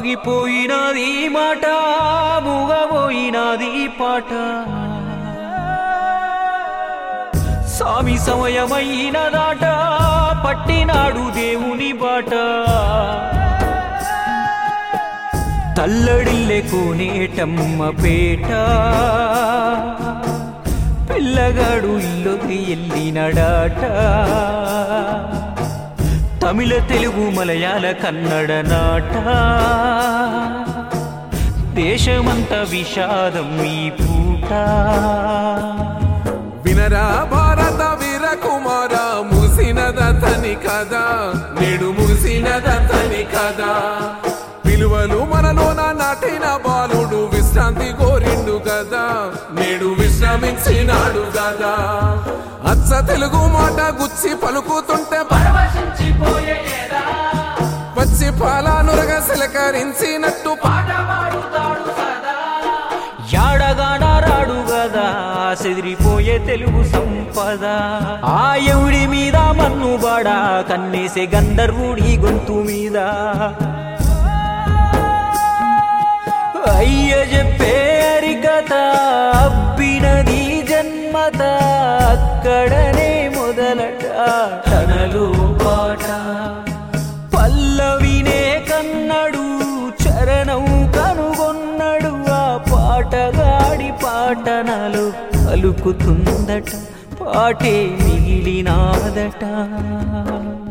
ఆగిపోయినది మాట మూగబోయినది పాట స్వామి సమయమైనదాట పట్టినాడు దేవుని బాట తల్లడిల్లె కోనేటమ్మ పేట పిల్లగాడు ఇల్లుకి ఎల్లినడాట తమిళ తెలుగు మలయాళ కన్నడ నాట దేశమంత విషాదం ఈ పూట వినరా భారత వీర కుమార ముసినదతని కదా నేడు ముసినదతని కదా విలువలు మనలోన నాటిన బాలుడు విశ్రాంతి కోరిండు కదా నేడు విశ్రమించినాడు కదా అచ్చ తెలుగు మాట గుచ్చి పలుకుతుంటే వచ్చి పాలానురగ సిలకరించినట్టు పాట యాడగాడారాడు గదా చెదిరిపోయే తెలుగు సంపద ఆ ఎవడి మీద మన్నుబడా కన్నేసే గంధర్వుడి గొంతు మీద అయ్య చెప్పే అరికథ అబ్బినది జన్మత అక్కడనే మొదలట తనలో పాట పల్లవినే కన్నడు చరణం కనుగొన్నడు ఆ పాటగాడి పాటనలు పలుకుతుందట పాటే మిగిలినాదట